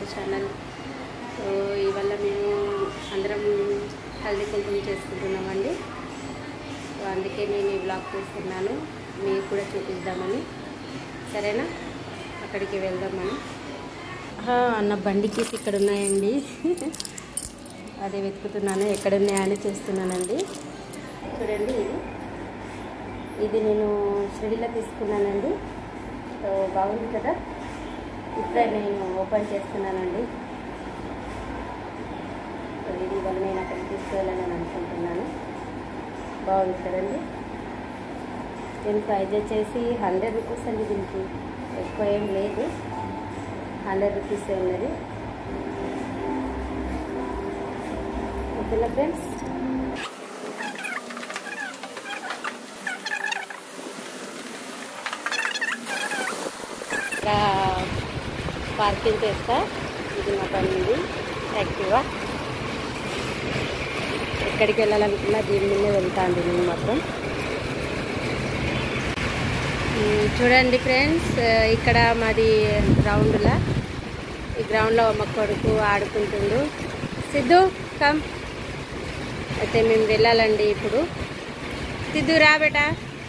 channel so ఇవాళ మేము అందరం హల్దీ కుంకుమ చేసుకుంటున్నామండి సో అందుకే నేను ఈ బ్లాగ్ చేస్తున్నాను మీకు కూడా చూపిద్దామని సరేనా అక్కడికి వెళ్దాం మనం ఆ, అన్న బండి కీస్ ఇక్కడ ఉన్నాయండి అదే వెతుకుతున్నాను ఎక్కడ ఉన్నాయని చూస్తున్నానండి చూడండి ఇది ఇది నేను షిరిడిలో తీసుకున్నానండి సో బాగుంది కదా ఇప్పుడే నేను ఓపెన్ చేస్తున్నానండి సో ఇది ఇవాళ నేను అక్కడికి తీసుకెళ్ళాలని అనుకుంటున్నాను బాగుంది కదండి దీని ప్రైజ్ వచ్చేసి హండ్రెడ్ రూపీస్ అండి దీనికి ఎక్కువ ఏం లేదు హండ్రెడ్ రూపీస్ ఉన్నది ఓకేనా ఫ్రెండ్స్ ఇక్కడ పార్కింగ్ చేస్తా ఇది మా బండి యాక్టివా ఎక్కడికి వెళ్ళాలనుకున్నా దీని మీదే వెళ్తాండి నేను మాత్రం ఉమ్, చూడండి ఫ్రెండ్స్ ఇక్కడ మాది గ్రౌండ్లా ఈ గ్రౌండ్లో మా కొడుకు ఆడుకుంటుండు సిద్ధు కమ్ అయితే మేము వెళ్ళాలండి ఇప్పుడు సిద్ధు రా బేటా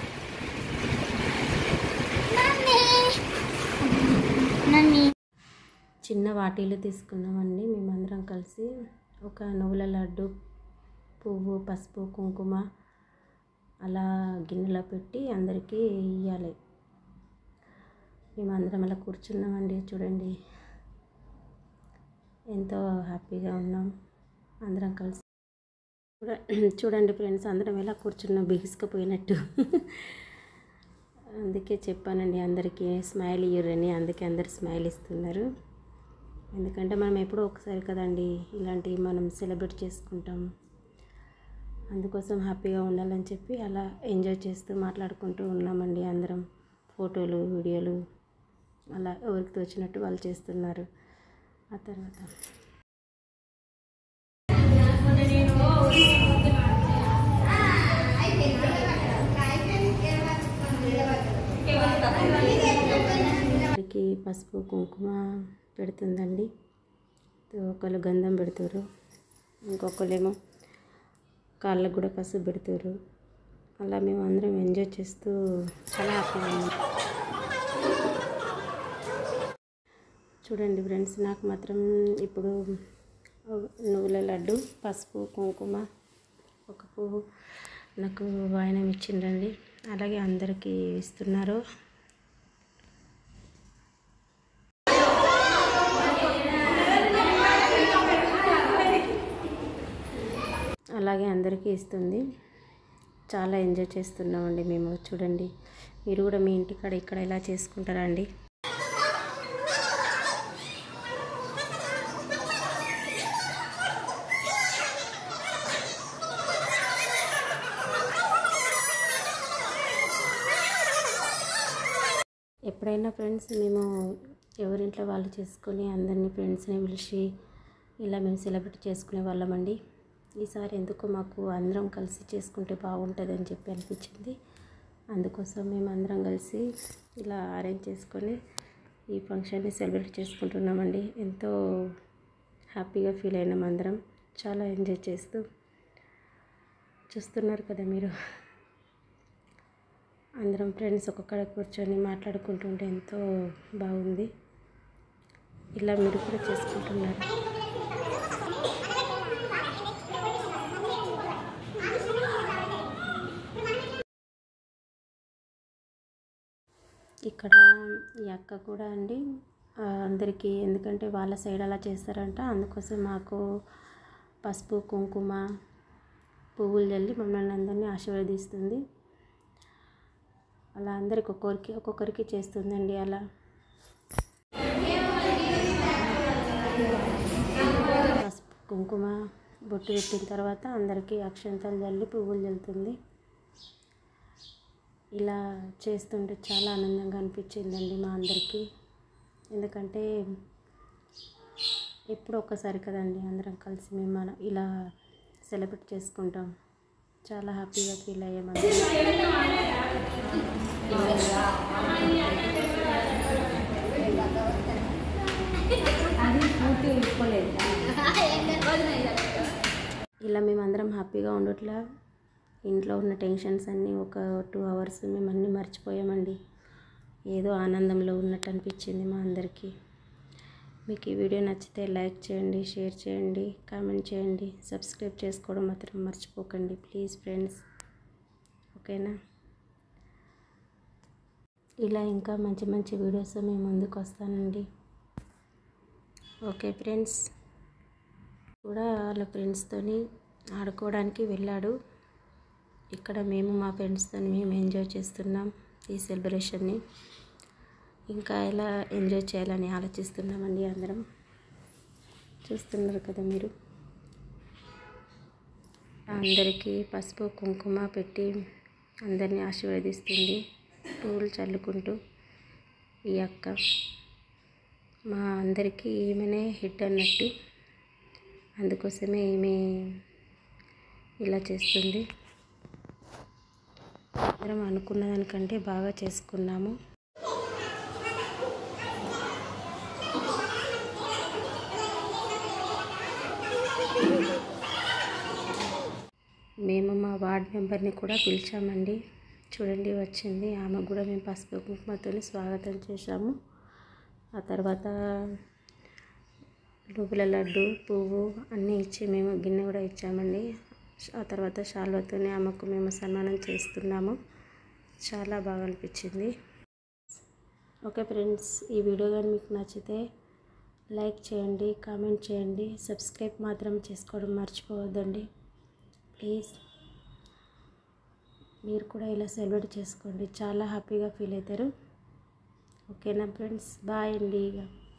చిన్న వాటీలు తీసుకున్నామండి మేమందరం కలిసి ఒక నువ్వుల లడ్డు పువ్వు పసుపు కుంకుమ అలా గిన్నెలో పెట్టి అందరికీ ఇవ్వాలి మేమందరం అలా కూర్చున్నామండి చూడండి ఎంతో హ్యాపీగా ఉన్నాం అందరం కలిసి చూడ- చూడండి ఫ్రెండ్స్ అందరం ఎలా కూర్చున్నాం బిగుసుకుపోయినట్టు అందుకే చెప్పానండి అందరికీ స్మైల్ ఇయ్యరని అందుకే అందరు స్మైల్ ఇస్తున్నారు ఎందుకంటే మనం ఎప్పుడో ఒకసారి కదండి ఇలాంటివి మనం సెలబ్రేట్ చేసుకుంటాం అందుకోసం హ్యాపీగా ఉండాలని చెప్పి అలా ఎంజాయ్ చేస్తూ మాట్లాడుకుంటూ ఉన్నామండి అందరం ఫోటోలు వీడియోలు అలా ఎవరికి తోచినట్టు వాళ్ళు చేస్తున్నారు ఆ తర్వాత అందరికి పసుపు కుంకుమ పెడుతుందండి ఒకళ్ళు గంధం పెడతారు ఇంకొకళ్ళేమో కాళ్ళకు కూడా పసుపు పెడతారు అలా మేము అందరం ఎంజాయ్ చేస్తూ చాలా హ్యాపీగా ఉన్నాం చూడండి ఫ్రెండ్స్ నాకు మాత్రం ఇప్పుడు నువ్వుల లడ్డు పసుపు కుంకుమ ఒక పువ్వు నాకు వాయనం ఇచ్చిండండి అలాగే అందరికీ ఇస్తున్నారు అలాగే అందరికీ ఇస్తుంది చాలా ఎంజాయ్ చేస్తున్నామండి మేము చూడండి మీరు కూడా మీ ఇంటికాడ ఇక్కడ ఎలా చేసుకుంటారా అండి ఎప్పుడైనా ఫ్రెండ్స్ మేము ఎవరింట్లో వాళ్ళు చేసుకొని అందరినీ ఫ్రెండ్స్ని పిలిచి ఇలా మేము సెలబ్రేట్ చేసుకునే వాళ్ళమండి ఈసారి ఎందుకో మాకు అందరం కలిసి చేసుకుంటే బాగుంటుంది అని చెప్పి అనిపించింది అందుకోసం మేము అందరం కలిసి ఇలా అరేంజ్ చేసుకొని ఈ ఫంక్షన్ని సెలబ్రేట్ చేసుకుంటున్నామండి ఎంతో హ్యాపీగా ఫీల్ అయినాం అందరం చాలా ఎంజాయ్ చేస్తూ చూస్తున్నారు కదా మీరు అందరం ఫ్రెండ్స్ ఒక్కొక్కడ కూర్చొని మాట్లాడుకుంటుంటే ఎంతో బాగుంది ఇలా మీరు కూడా చేసుకుంటున్నారు ఇక్కడ ఈ అక్క కూడా అండి ఆ, అందరికీ ఎందుకంటే వాళ్ళ సైడ్ అలా చేస్తారంట అందుకోసం మాకు పసుపు కుంకుమ పువ్వులు చల్లి మమ్మల్ని అందరినీ ఆశీర్వదిస్తుంది అలా అందరికి ఒక్కొక్కరికి ఒక్కొక్కరికి చేస్తుందండి అలా పసుపు కుంకుమ బొట్టు పెట్టిన తర్వాత అందరికీ అక్షంతలు చల్లి పువ్వులు చల్లుతుంది ఇలా చేస్తుంటే చాలా ఆనందంగా అనిపించిందండి మా అందరికీ ఎందుకంటే ఎప్పుడు ఒక్కసారి కదండి అందరం కలిసి మేము మన ఇలా సెలబ్రేట్ చేసుకుంటాం చాలా హ్యాపీగా ఫీల్ అయ్యామండి సంగతి ఊహించుకోలేదు ఇలా మేమందరం హ్యాపీగా ఉండట్లా ఇంట్లో ఉన్న టెన్షన్స్ అన్నీ ఒక టూ అవర్స్ మేము అన్నీ మర్చిపోయామండి ఏదో ఆనందంలో ఉన్నట్టు అనిపించింది మా అందరికీ మీకు ఈ వీడియో నచ్చితే లైక్ చేయండి షేర్ చేయండి కామెంట్ చేయండి సబ్స్క్రైబ్ చేసుకోవడం మాత్రం మర్చిపోకండి ప్లీజ్ ఫ్రెండ్స్ ఓకేనా ఇలా ఇంకా మంచి మంచి వీడియోస్ మీ ముందుకు వస్తానండి ఓకే ఫ్రెండ్స్ కూడా వాళ్ళ ఫ్రెండ్స్తోని ఆడుకోవడానికి వెళ్ళాడు ఇక్కడ మేము మా ఫ్రెండ్స్తో మేము ఎంజాయ్ చేస్తున్నాం ఈ సెలబ్రేషన్ని ఇంకా ఎలా ఎంజాయ్ చేయాలని ఆలోచిస్తున్నామండి అందరం చూస్తున్నారు కదా మీరు అందరికీ పసుపు కుంకుమ పెట్టి అందరినీ ఆశీర్వదిస్తుంది పూలు చల్లుకుంటూ ఈ అక్క మా అందరికీ ఈమెనే హిట్ అన్నట్టు అందుకోసమే ఈమె ఇలా చేస్తుంది అందరం అనుకున్న దానికంటే బాగా చేసుకున్నాము మేము మా వార్డ్ మెంబర్ని కూడా పిలిచామండి చూడండి వచ్చింది ఆమె కూడా మేము పసుపు కుంకుమతో స్వాగతం చేశాము ఆ తర్వాత నువ్వుల లడ్డు పువ్వు అన్నీ ఇచ్చి మేము గిన్నె కూడా ఇచ్చామండి ఆ తర్వాత శాల్వతోనే ఆమెకు మేము సన్మానం చేస్తున్నాము చాలా బాగా అనిపించింది ఓకే ఫ్రెండ్స్ ఈ వీడియో కానీ మీకు నచ్చితే లైక్ చేయండి కామెంట్ చేయండి సబ్స్క్రైబ్ మాత్రం చేసుకోవడం మర్చిపోవద్దండి ప్లీజ్ మీరు కూడా ఇలా సెలబ్రేట్ చేసుకోండి చాలా హ్యాపీగా ఫీల్ అవుతారు ఓకేనా ఫ్రెండ్స్ బాయ్ అండి ఇక